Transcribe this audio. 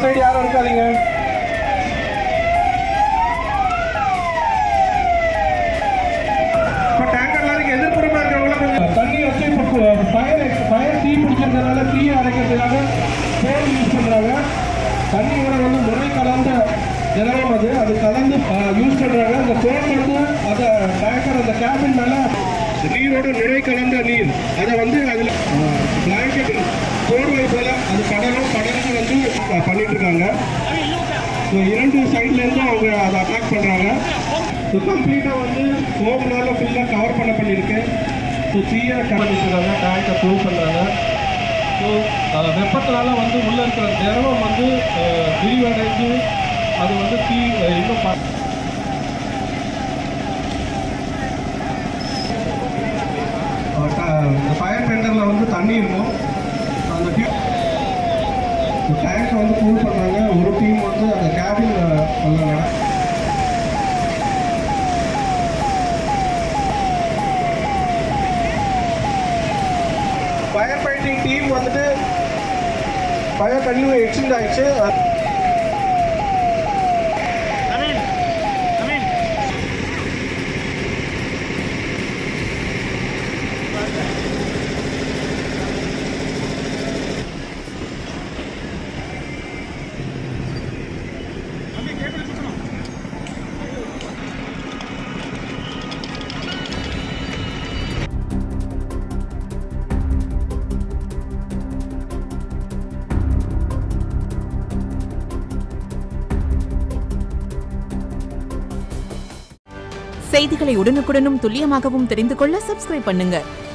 side யாரும் இருக்காதீங்க இப்போ டேங்கர்ல இருக்கு எதிர்ப்புறமா இருக்கிறவங்கள கொஞ்சம் தண்ணி வச்சு இப்போ ஃபயர் ஃபயர் தீ பிடிக்கிறதுனால தீயை அடைக்கிறதுக்காக ஃபோன் யூஸ் பண்ணுறாங்க தண்ணியோட வந்து முறை கலந்த திரவம் அது அது கலந்து யூஸ் பண்ணுறாங்க அந்த ஃபோன் வந்து அதை டேங்கர் அந்த கேபின் மேலே நீரோட நிறை கலந்த நீர் அதை வந்து அதில் பிளாங்கெட் போர்வை போல அது படலும் படர்ந்து வந்து அஹ், பண்ணிட்டு இருக்காங்க ஸோ இரண்டு சைட்லேருந்து அவங்க அதை அட்டாக் பண்ணுறாங்க ஸோ கம்ப்ளீட்டாக வந்து ஃபோம்னால ஃபுல்லாக கவர் பண்ண பண்ணியிருக்கு ஸோ தீயை கலந்துருக்காங்க டேங்கை ப்ரூவ் பண்ணுறாங்க ஸோ வெப்பத்தினால வந்து உள்ளே இருக்கிற திரவம் வந்து அஹ், விரிவடைஞ்சு அது வந்து தீ அஹ், இன்னும் ப- அஹ், ட- இந்த ஃபயர் டெண்டரில் வந்து தண்ணி இருக்கும் அந்த டேங்கை வந்து கூல் பண்ணுறாங்க ஒரு டீம் வந்து அந்த கேபின் பண்ணாங்க ஃபயர் ஃபைட்டிங் டீம் வந்துட்டு ஃபயர் கன்யூ எக்ஸ்டெண்ட் ஆயிடுச்சு செய்திகளை உடனுக்குடனும் துல்லியமாகவும் தெரிந்து கொள்ள சப்ஸ்கிரைப் பண்ணுங்க